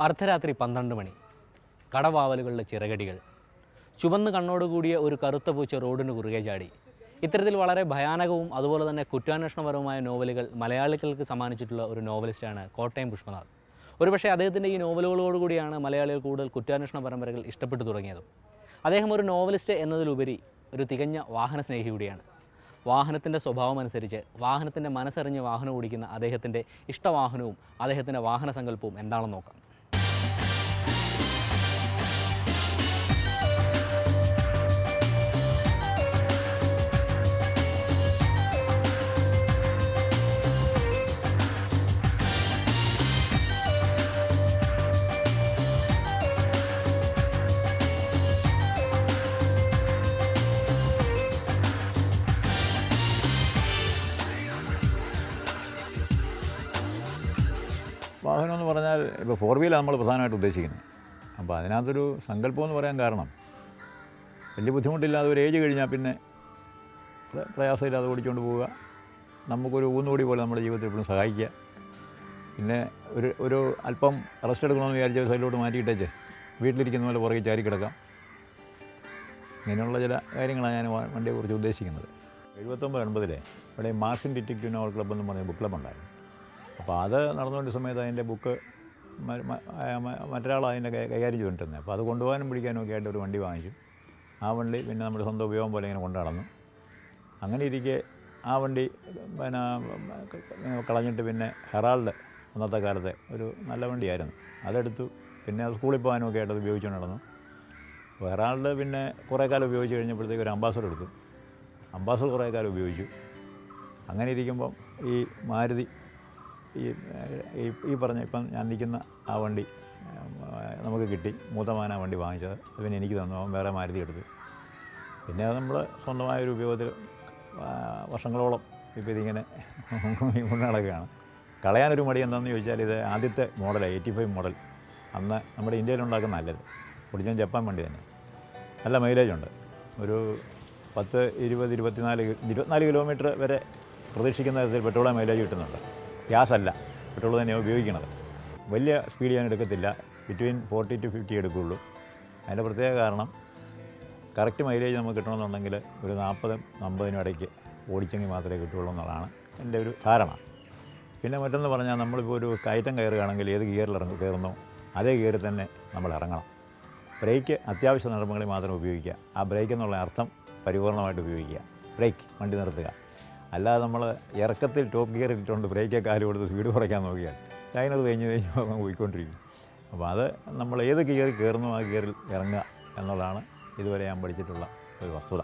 അർദ്ധരാത്രി പന്ത്രണ്ട് മണി കടവാവലുകളുടെ ചിറകടികൾ ചുവന്ന് കണ്ണോടുകൂടിയ ഒരു കറുത്ത പൂച്ച റോഡിന് കുറുകെ ചാടി ഇത്തരത്തിൽ വളരെ ഭയാനകവും അതുപോലെ തന്നെ കുറ്റാന്വേഷണപരവുമായ നോവലുകൾ മലയാളികൾക്ക് സമ്മാനിച്ചിട്ടുള്ള ഒരു നോവലിസ്റ്റാണ് കോട്ടയം പുഷ്പനാഥ് ഒരുപക്ഷെ അദ്ദേഹത്തിൻ്റെ ഈ നോവലുകളോടുകൂടിയാണ് മലയാളികൾ കൂടുതൽ കുറ്റാന്വേഷണ പരമ്പരകൾ ഇഷ്ടപ്പെട്ടു തുടങ്ങിയതും അദ്ദേഹം ഒരു നോവലിസ്റ്റ് എന്നതിലുപരി ഒരു തികഞ്ഞ വാഹന സ്നേഹി കൂടിയാണ് വാഹനത്തിൻ്റെ സ്വഭാവം അനുസരിച്ച് വാഹനത്തിൻ്റെ മനസ്സറിഞ്ഞ് വാഹനം ഓടിക്കുന്ന അദ്ദേഹത്തിൻ്റെ ഇഷ്ടവാഹനവും അദ്ദേഹത്തിൻ്റെ വാഹന സങ്കല്പവും എന്താണെന്ന് നോക്കാം വാഹനം എന്ന് പറഞ്ഞാൽ ഇപ്പോൾ ഫോർ വീലാണ് നമ്മൾ പ്രധാനമായിട്ട് ഉദ്ദേശിക്കുന്നത് അപ്പോൾ അതിനകത്തൊരു സങ്കല്പം എന്ന് പറയാൻ കാരണം വലിയ ബുദ്ധിമുട്ടില്ലാതെ ഒരു ഏജ് കഴിഞ്ഞാൽ പിന്നെ പ്ര- പ്രയാസമില്ലാതെ ഓടിച്ചുകൊണ്ട് പോവുക നമുക്കൊരു ഊന്നുകൂടി പോലെ നമ്മുടെ ജീവിതത്തിൽ എപ്പോഴും സഹായിക്കുക പിന്നെ ഒരു ഒരു അല്പം റെസ്റ്റ് എടുക്കണമെന്ന് വിചാരിച്ച ഒരു സൈഡിലോട്ട് മാറ്റിയിട്ടേച്ച് വീട്ടിലിരിക്കുന്ന പോലെ പുറകെ ചാരി കിടക്കാം ഇങ്ങനെയുള്ള ചില കാര്യങ്ങളാണ് ഞാൻ വ- വണ്ടിയെക്കുറിച്ച് ഉദ്ദേശിക്കുന്നത് എഴുപത്തൊമ്പത് എൺപതിലെ ഇവിടെ മാസിൻ ഡിറ്റക്റ്റീവ് നോവൽ ക്ലബ്ബ് എന്ന് പറഞ്ഞ ബുക്ക് ക്ലബ്ബ് ഉണ്ടായിരുന്നു അപ്പോൾ അത് നടന്നുകൊണ്ട് സമയത്ത് അതിൻ്റെ ബുക്ക് മ- മ- ആ- മ- മറ്റൊരാൾ അതിൻ്റെ കൈ- കൈകാര്യം ചെയ്തിട്ടുണ്ടായിരുന്നു അപ്പോൾ അത് കൊണ്ടുപോകാനും പിടിക്കാനും ഒക്കെ ആയിട്ട് ഒരു വണ്ടി വാങ്ങിച്ചു ആ വണ്ടി പിന്നെ നമ്മുടെ സ്വന്തം ഉപയോഗം പോലെ ഇങ്ങനെ കൊണ്ടു നടന്നു അങ്ങനെ ഇരിക്കെ ആ വണ്ടി പിന്നെ കളഞ്ഞിട്ട് പിന്നെ ഹെറാൾഡ് അന്നത്തെ കാലത്തെ ഒരു നല്ല വണ്ടിയായിരുന്നു അതെടുത്തു പിന്നെ അത് സ്കൂളിൽ പോകാനും ഒക്കെ ആയിട്ട് അത് ഉപയോഗിച്ചുകൊണ്ട് നടന്നു അപ്പോൾ ഹെറാൾഡ് പിന്നെ കുറേ കാലം ഉപയോഗിച്ച് കഴിഞ്ഞപ്പോഴത്തേക്ക് ഒരു അംബാസഡർ എടുത്തു അംബാസഡർ കുറേ കാലം ഉപയോഗിച്ചു അങ്ങനെ ഇരിക്കുമ്പം ഈ മാരുതി ഈ ഈ ഈ പറഞ്ഞ ഇപ്പം ഞാൻ നിൽക്കുന്ന ആ വണ്ടി ഏഹ്, നമുക്ക് കിട്ടി മൂത്തമാൻ ആ വണ്ടി വാങ്ങിച്ചത് അത് പിന്നെ എനിക്ക് തന്നു അവൻ വേറെ മാരുതി എടുത്തു പിന്നെ അത് നമ്മൾ സ്വന്തമായ ഒരു ഉപയോഗത്തിൽ ആ, വർഷങ്ങളോളം ഇപ്പോൾ ഇതിങ്ങനെ കൊണ്ട് നടക്കുകയാണ് കളയാനൊരു മടി എന്താണെന്ന് ചോദിച്ചാൽ ഇത് ആദ്യത്തെ മോഡലാണ് എയ്റ്റി ഫൈവ് മോഡൽ അന്ന് നമ്മുടെ ഇന്ത്യയിൽ ഉണ്ടാക്കുന്ന നല്ലത് ഒറിജിനൽ ജപ്പാൻ വണ്ടി തന്നെ നല്ല മൈലേജ് ഉണ്ട് ഒരു പത്ത് ഇരുപത് ഇരുപത്തിനാല് കി- ഇരുപത്തിനാല് കിലോമീറ്റർ വരെ പ്രതീക്ഷിക്കുന്ന തരത്തിൽ പെട്രോൾ മൈലേജ് കിട്ടുന്നുണ്ട് ഗ്യാസ് അല്ല പെട്രോൾ തന്നെയാണ് ഉപയോഗിക്കുന്നത് വലിയ സ്പീഡ് ഞാൻ എടുക്കത്തില്ല ബിറ്റ്വീൻ ഫോർട്ടി ടു ഫിഫ്റ്റി എടുക്കുകയുള്ളൂ അതിൻ്റെ പ്രത്യേക കാരണം കറക്റ്റ് മൈലേജ് നമുക്ക് കിട്ടണമെന്നുണ്ടെങ്കിൽ ഒരു നാൽപ്പതും അമ്പതിനും ഇടയ്ക്ക് ഓടിച്ചെങ്കിൽ മാത്രമേ കിട്ടുള്ളൂ എന്നുള്ളതാണ് എൻ്റെ ഒരു ധാരണ പിന്നെ മറ്റൊന്ന് പറഞ്ഞാൽ നമ്മളിപ്പോൾ ഒരു കയറ്റം കയറുകയാണെങ്കിൽ ഏത് ഗിയറിൽ ഇറങ്ങി കയറുന്നോ അതേ ഗിയറിൽ തന്നെ നമ്മൾ ഇറങ്ങണം ബ്രേക്ക് അത്യാവശ്യ നടപടികളിൽ മാത്രം ഉപയോഗിക്കുക ആ ബ്രേക്ക് എന്നുള്ള അർത്ഥം പരിപൂർണമായിട്ട് ഉപയോഗിക്കുക ബ്രേക്ക് വണ്ടി നിർത്തുക അല്ലാതെ നമ്മൾ ഇറക്കത്തിൽ ടോപ്പ് ഗിയർ ഇട്ടുകൊണ്ട് ബ്രേക്ക് കാല് കൊടുത്ത് സ്പീഡ് കുറയ്ക്കാൻ നോക്കിയാൽ അതിനത് കഴിഞ്ഞ് കഴിഞ്ഞ് അങ്ങ് പോയിക്കൊണ്ടിരിക്കും അപ്പോൾ അത് നമ്മൾ ഏത് ഗിയറിൽ കയറുന്നു ആ ഗിയറിൽ ഇറങ്ങുക എന്നുള്ളതാണ് ഇതുവരെ ഞാൻ പഠിച്ചിട്ടുള്ള ഒരു വസ്തുത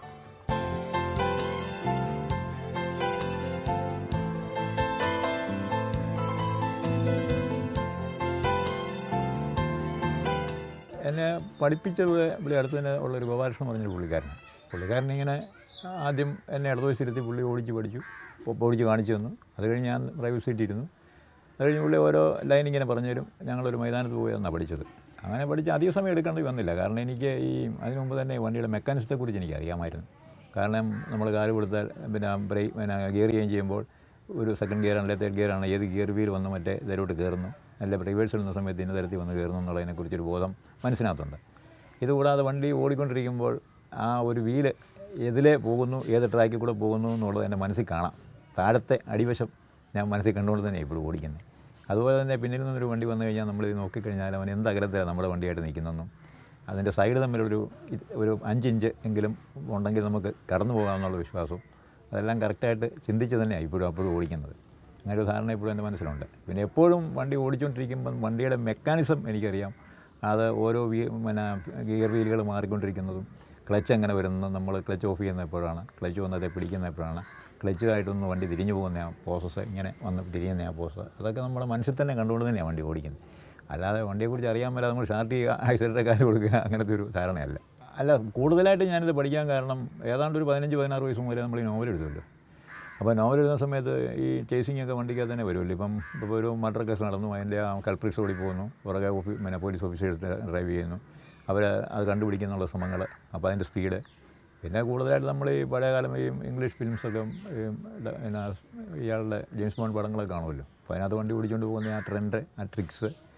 എന്നെ പഠിപ്പിച്ചത് ഇവിടെ ഇവിടെ അടുത്ത് തന്നെ ഉള്ളൊരു ഗോപാലകൃഷ്ണൻ പറഞ്ഞൊരു പുള്ളിക്കാരനാണ് പുള്ളിക്കാരൻ ഇങ്ങനെ ആദ്യം എന്നെ അടുത്ത വയസ്സിരുത്തി പുള്ളി ഓടിച്ച് പഠിച്ചു ഒ- ഓടിച്ച് കാണിച്ചു തന്നു അത് കഴിഞ്ഞ് ഞാൻ പ്രൈവറ്റ് സീറ്റിൽ ഇരുന്നു അത് കഴിഞ്ഞ് പുള്ളി ഓരോ ലൈൻ ഇങ്ങനെ പറഞ്ഞു തരും ഞങ്ങളൊരു മൈതാനത്ത് പോയി എന്നാണ് പഠിച്ചത് അങ്ങനെ പഠിച്ച് അധിക സമയം എടുക്കേണ്ടി വന്നില്ല കാരണം എനിക്ക് ഈ അതിനു മുമ്പ് തന്നെ ഈ വണ്ടിയുടെ മെക്കാനിസത്തെക്കുറിച്ച് എനിക്ക് അറിയാമായിരുന്നു കാരണം നമ്മൾ കാല് കൊടുത്താൽ പിന്നെ ബ്രേക്ക് പിന്നെ ഗിയർ ചേഞ്ച് ചെയ്യുമ്പോൾ ഒരു സെക്കൻഡ് ഗിയർ ആണല്ലേ തേർഡ് ഗിയർ ആണ് ഏത് ഗിയർ വീൽ വന്ന് മറ്റേ ഇതിലോട്ട് കയറുന്നു അല്ല റിവേഴ്സ് ഇടുന്ന സമയത്ത് ഇന്ന തരത്തിൽ വന്ന് കയറുന്നു എന്നുള്ളതിനെക്കുറിച്ചൊരു ബോധം മനസ്സിനകത്തുണ്ട് ഇതുകൂടാതെ വണ്ടി ഓടിക്കൊണ്ടിരിക്കുമ്പോൾ ആ ഒരു വീല് എതിലേ പോകുന്നു ഏത് ട്രാക്കിൽ കൂടെ പോകുന്നു എന്നുള്ളത് എൻ്റെ മനസ്സിൽ കാണാം താഴത്തെ അടിവശം ഞാൻ മനസ്സിൽ കണ്ടുകൊണ്ട് തന്നെ ഇപ്പോഴും ഓടിക്കുന്നത് അതുപോലെ തന്നെ പിന്നിൽ നിന്നൊരു വണ്ടി വന്നു കഴിഞ്ഞാൽ നമ്മൾ ഇത് നോക്കിക്കഴിഞ്ഞാൽ അവൻ എന്ത് അകലത്തിലാണ് നമ്മുടെ വണ്ടിയായിട്ട് നിൽക്കുന്നതെന്നും അതിൻ്റെ സൈഡ് തമ്മിലൊരു ഇത് ഒരു അഞ്ചിഞ്ച് എങ്കിലും ഉണ്ടെങ്കിൽ നമുക്ക് കടന്നു പോകാമെന്നുള്ള വിശ്വാസവും അതെല്ലാം കറക്റ്റായിട്ട് ചിന്തിച്ച് തന്നെയാണ് ഇപ്പോഴും അപ്പോഴും ഓടിക്കുന്നത് അങ്ങനെ ഒരു ധാരണ ഇപ്പോഴും എൻ്റെ മനസ്സിലുണ്ട് പിന്നെ എപ്പോഴും വണ്ടി ഓടിച്ചുകൊണ്ടിരിക്കുമ്പം വണ്ടിയുടെ മെക്കാനിസം എനിക്കറിയാം അത് ഓരോ വീ പിന്നെ ഗിയർ വീലുകൾ മാറിക്കൊണ്ടിരിക്കുന്നതും ക്ലച്ച് എങ്ങനെ വരുന്നതും നമ്മൾ ക്ലച്ച് ഓഫ് ചെയ്യുന്ന എപ്പോഴാണ് ക്ലച്ച് വന്നതെ പിടിക്കുന്ന എപ്പോഴാണ് ക്ലച്ചുമായിട്ടൊന്ന് വണ്ടി തിരിഞ്ഞു പോകുന്ന ആ പ്രോസസ്സ് ഇങ്ങനെ വന്ന് തിരിയുന്ന ആ പ്രോസസ്സ് അതൊക്കെ നമ്മുടെ മനസ്സിൽ തന്നെ കണ്ടുകൊണ്ട് തന്നെയാണ് വണ്ടി ഓടിക്കുന്നത് അല്ലാതെ വണ്ടിയെക്കുറിച്ച് അറിയാൻ മേലെ നമ്മൾ ഷാർട്ട് ചെയ്യുക ആക്സിഡൻറ്റ് കാര്യം കൊടുക്കുക അങ്ങനത്തെ ഒരു ധാരണയല്ല അല്ല കൂടുതലായിട്ട് ഞാനിത് പഠിക്കാൻ കാരണം ഏതാണ്ട് ഒരു പതിനഞ്ച് പതിനാറ് വയസ്സ് മുതലേ നമ്മൾ ഈ നോവൽ എഴുതുമല്ലോ അപ്പോൾ നോവൽ എഴുതുന്ന സമയത്ത് ഈ ചേസിംഗ് ഒക്കെ വണ്ടിക്കകത്ത് തന്നെ വരുമല്ലോ ഇപ്പം ഇപ്പോൾ ഒരു മർഡർ കേസ് നടന്നു അതിൻ്റെ ആ കൾപ്രിറ്റ്സ് ഓടി പോകുന്നു പുറകെ ഓഫീ പിന്നെ പോലീസ് ഓഫീസേഴ്സ് ഡ്രൈവ് ചെയ്യുന്നു അവർ അത് കണ്ടുപിടിക്കുന്നുള്ള ശ്രമങ്ങൾ അപ്പോൾ അതിൻ്റെ സ്പീഡ് പിന്നെ കൂടുതലായിട്ട് നമ്മൾ ഈ പഴയകാലം ഈ ഇംഗ്ലീഷ് ഫിലിംസൊക്കെ ഈ ഡ- പിന്നെ ഇയാളുടെ ജെയിംസ് ബോണ്ട് പടങ്ങളൊക്കെ കാണുമല്ലോ അപ്പോൾ അതിനകത്ത് വണ്ടി ഓടിച്ചുകൊണ്ട് പോകുന്ന ആ ട്രെൻഡ് ആ ട്രിക്സ്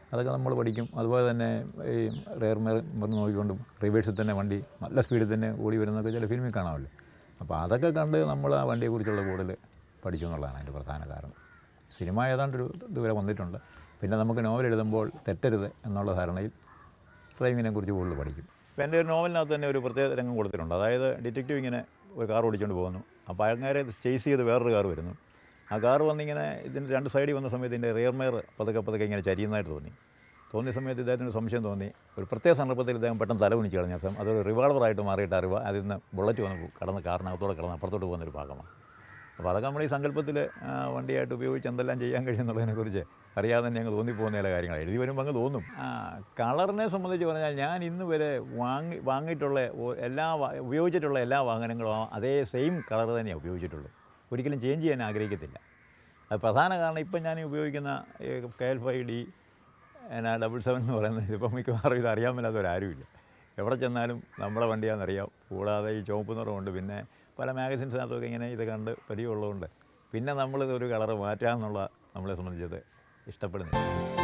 അതൊക്കെ നമ്മൾ പഠിക്കും അതുപോലെ തന്നെ ഈ റെയർ മിറർ നോക്കിക്കൊണ്ടും റിവേഴ്സിൽ തന്നെ വണ്ടി നല്ല സ്പീഡിൽ തന്നെ ഓടി വരുന്നതൊക്കെ ചില ഫിലിമിൽ കാണാമല്ലോ അപ്പോൾ അതൊക്കെ കണ്ട് നമ്മൾ ആ വണ്ടിയെക്കുറിച്ചുള്ള കൂടുതൽ പഠിച്ചു എന്നുള്ളതാണ് അതിൻ്റെ പ്രധാന കാരണം സിനിമ ഏതാണ്ടൊരു ഇതുവരെ വന്നിട്ടുണ്ട് പിന്നെ നമുക്ക് നോവൽ എഴുതുമ്പോൾ തെറ്റരുത് എന്നുള്ള ധാരണയിൽ ഡ്രൈവിങ്ങിനെ കുറിച്ച് കൂടുതൽ പഠിക്കും ഇപ്പോൾ എൻ്റെ ഒരു നോവലിനകത്ത് തന്നെ ഒരു പ്രത്യേക രംഗം കൊടുത്തിട്ടുണ്ട് അതായത് ഡിറ്റക്റ്റീവ് ഇങ്ങനെ ഒരു കാർ ഓടിച്ചുകൊണ്ട് പോകുന്നു അപ്പോൾ അങ്ങനെ ചേസ് ചെയ്ത് വേറൊരു കാർ വരുന്നു ആ കാർ വന്നിങ്ങനെ ഇതിൻ്റെ രണ്ട് സൈഡിൽ വന്ന സമയത്ത് ഇതിൻ്റെ റിയർ മെയർ പതുക്കെ പതുക്കെ ഇങ്ങനെ ചരിയുന്നതായിട്ട് തോന്നി തോന്നിയ സമയത്ത് ഇദ്ദേഹത്തിന് സംശയം തോന്നി ഒരു പ്രത്യേക സന്ദർഭത്തിൽ ഇദ്ദേഹം പെട്ടെന്ന് തല കുനിച്ച് കളഞ്ഞ സമയം അതൊരു റിവാൾവറായിട്ട് മാറിയിട്ട് അറിവ് അതിൽ നിന്ന് ബുള്ളറ്റ് വന്ന് കടന്ന് കാറിനകത്തോടെ കടന്ന് അപ്പുറത്തോട്ട് പോകുന്നൊരു ഭാഗമാണ് അപ്പോൾ അതൊക്കെ നമ്മൾ ഈ സങ്കല്പത്തിൽ വണ്ടിയായിട്ട് ഉപയോഗിച്ച് എന്തെല്ലാം ചെയ്യാൻ കഴിയുമെന്നുള്ളതിനെക്കുറിച്ച് അറിയാതെ തന്നെ അങ്ങ് തോന്നിപ്പോകുന്ന ചില കാര്യങ്ങൾ എഴുതി വരുമ്പോൾ അങ്ങ് തോന്നും ആ കളറിനെ സംബന്ധിച്ച് പറഞ്ഞാൽ ഞാൻ ഇന്ന് വരെ വാങ്ങി വാങ്ങിയിട്ടുള്ള ഓ- എല്ലാ വാ- ഉപയോഗിച്ചിട്ടുള്ള എല്ലാ വാഹനങ്ങളും ആ അതേ സെയിം കളർ തന്നെയാണ് ഉപയോഗിച്ചിട്ടുള്ളൂ ഒരിക്കലും ചേഞ്ച് ചെയ്യാൻ ആഗ്രഹിക്കത്തില്ല അത് പ്രധാന കാരണം ഇപ്പം ഞാൻ ഉപയോഗിക്കുന്ന കെ എൽ ഫൈവ് ഡി എന്നാ ഡബിൾ സെവൻ എന്ന് പറയുന്നത് ഇതിപ്പം മിക്കവാറും ഇത് അറിയാൻ മേലാത്തവരാരുമില്ല എവിടെ ചെന്നാലും നമ്മുടെ വണ്ടിയാണെന്നറിയാം കൂടാതെ ഈ ചുവപ്പ് നിറമുണ്ട് പിന്നെ പല മാഗസിൻസിനകത്തൊക്കെ ഇങ്ങനെ ഇത് കണ്ട് പരിചയമുള്ളതുകൊണ്ട് പിന്നെ നമ്മളിത് ഒരു കളറ് മാറ്റാമെന്നുള്ള നമ്മളെ സംബന്ധിച്ചത് ഇഷ്ടപ്പെടുന്നില്ല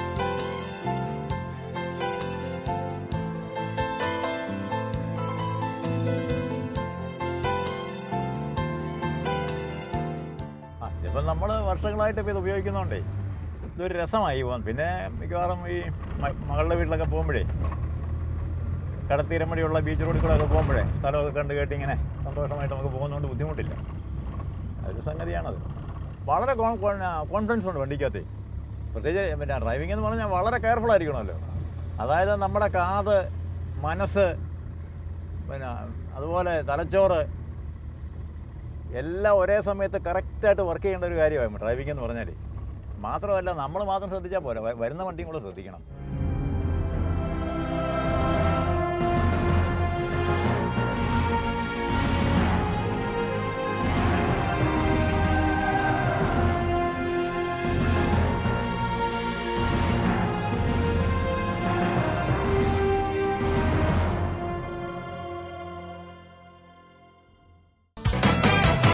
ആ ഇതിപ്പം നമ്മൾ വർഷങ്ങളായിട്ട് ഇപ്പോൾ ഇത് ഉപയോഗിക്കുന്നതുകൊണ്ടേ ഇതൊരു രസമായി പോകാൻ പിന്നെ മിക്കവാറും ഈ മ- മകളുടെ വീട്ടിലൊക്കെ പോകുമ്പോഴേ കടത്തീരം വഴിയുള്ള ബീച്ച് റോഡിൽ കൂടെ ഒക്കെ പോകുമ്പോഴേ സ്ഥലമൊക്കെ കണ്ട് കേട്ട് ഇങ്ങനെ സന്തോഷമായിട്ട് നമുക്ക് പോകുന്നതുകൊണ്ട് ബുദ്ധിമുട്ടില്ല അതൊരു സംഗതിയാണത് വളരെ കോൺഫിഡൻസ് ഉണ്ട് വണ്ടിക്കകത്ത് പ്രത്യേകിച്ച് പിന്നെ ഡ്രൈവിംഗ് എന്ന് പറഞ്ഞാൽ വളരെ കെയർഫുൾ ആയിരിക്കണമല്ലോ അതായത് നമ്മുടെ കാത് മനസ്സ് പിന്നെ അതുപോലെ തലച്ചോറ് എല്ലാം ഒരേ സമയത്ത് കറക്റ്റായിട്ട് വർക്ക് ചെയ്യേണ്ട ഒരു കാര്യമാണ് ഡ്രൈവിംഗ് എന്ന് പറഞ്ഞാൽ മാത്രമല്ല നമ്മൾ മാത്രം ശ്രദ്ധിച്ചാൽ പോരാ വ- വരുന്ന വണ്ടിയും കൂടെ ശ്രദ്ധിക്കണം